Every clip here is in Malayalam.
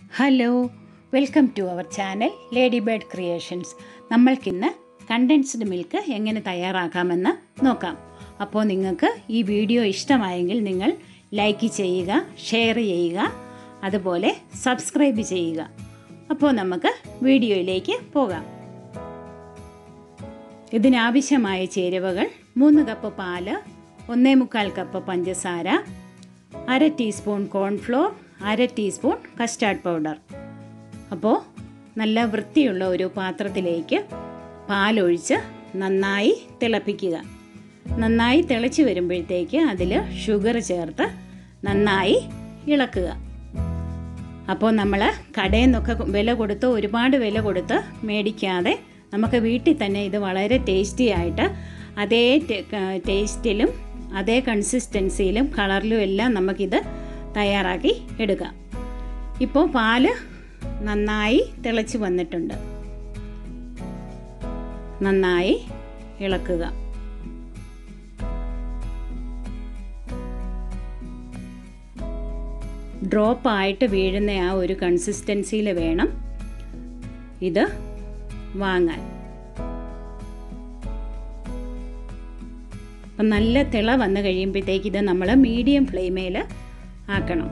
hello welcome to our channel Lady Bird Creations നമ്മൾക്കിന്ന് കണ്ടൻസ്ഡ് മിൽക്ക് എങ്ങനെ തയ്യാറാക്കാമെന്ന് നോക്കാം അപ്പോൾ നിങ്ങൾക്ക് ഈ വീഡിയോ ഇഷ്ടമായെങ്കിൽ നിങ്ങൾ ലൈക്ക് ചെയ്യുക ഷെയർ ചെയ്യുക അതുപോലെ സബ്സ്ക്രൈബ് ചെയ്യുക അപ്പോൾ നമുക്ക് വീഡിയോയിലേക്ക് പോകാം ഇതിനാവശ്യമായ ചേരുവകൾ മൂന്ന് കപ്പ് പാല് ഒന്നേ മുക്കാൽ കപ്പ് പഞ്ചസാര അര ടീസ്പൂൺ കോൺഫ്ലോർ അര ടീസ്പൂൺ കസ്റ്റാർഡ് പൗഡർ അപ്പോൾ നല്ല വൃത്തിയുള്ള ഒരു പാത്രത്തിലേക്ക് പാലൊഴിച്ച് നന്നായി തിളപ്പിക്കുക നന്നായി തിളച്ച് വരുമ്പോഴത്തേക്ക് അതിൽ ഷുഗർ ചേർത്ത് നന്നായി ഇളക്കുക അപ്പോൾ നമ്മൾ കടയിൽ നിന്നൊക്കെ വില കൊടുത്ത് ഒരുപാട് വില കൊടുത്ത് മേടിക്കാതെ നമുക്ക് വീട്ടിൽ തന്നെ ഇത് വളരെ ടേസ്റ്റി ആയിട്ട് അതേ ടേസ്റ്റിലും അതേ കൺസിസ്റ്റൻസിയിലും കളറിലും എല്ലാം നമുക്കിത് തയ്യാറാക്കി എടുക്കാം ഇപ്പോൾ പാല് നന്നായി തിളച്ച് വന്നിട്ടുണ്ട് നന്നായി ഇളക്കുക ഡ്രോപ്പ് ആയിട്ട് വീഴുന്ന ആ ഒരു കൺസിസ്റ്റൻസിയിൽ വേണം ഇത് വാങ്ങാൻ അപ്പം നല്ല തിള വന്നു കഴിയുമ്പോഴത്തേക്ക് ഇത് നമ്മൾ മീഡിയം ഫ്ലെയിമേൽ ആക്കണം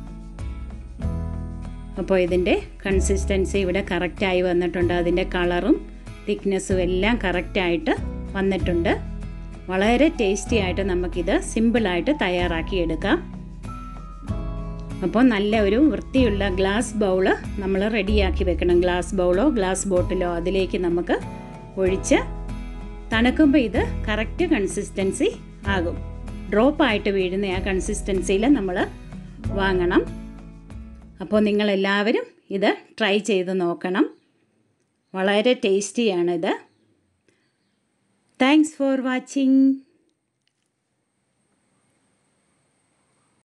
അപ്പോൾ ഇതിൻ്റെ കൺസിസ്റ്റൻസി ഇവിടെ കറക്റ്റായി വന്നിട്ടുണ്ട് അതിൻ്റെ കളറും തിക്നെസ്സും എല്ലാം കറക്റ്റായിട്ട് വന്നിട്ടുണ്ട് വളരെ ടേസ്റ്റി ആയിട്ട് നമുക്കിത് സിമ്പിളായിട്ട് തയ്യാറാക്കി എടുക്കാം അപ്പോൾ നല്ല ഒരു വൃത്തിയുള്ള ഗ്ലാസ് ബൗള് നമ്മൾ റെഡിയാക്കി വെക്കണം ഗ്ലാസ് ബൗളോ ഗ്ലാസ് ബോട്ടിലോ അതിലേക്ക് നമുക്ക് ഒഴിച്ച് തണുക്കുമ്പോൾ ഇത് കറക്റ്റ് കൺസിസ്റ്റൻസി ആകും ഡ്രോപ്പായിട്ട് വീഴുന്ന ആ കൺസിസ്റ്റൻസിയിൽ നമ്മൾ വാങ്ങണം അപ്പോൾ നിങ്ങളെല്ലാവരും ഇത് ട്രൈ ചെയ്ത് നോക്കണം വളരെ ടേസ്റ്റിയാണിത് താങ്ക്സ് ഫോർ വാച്ചിങ്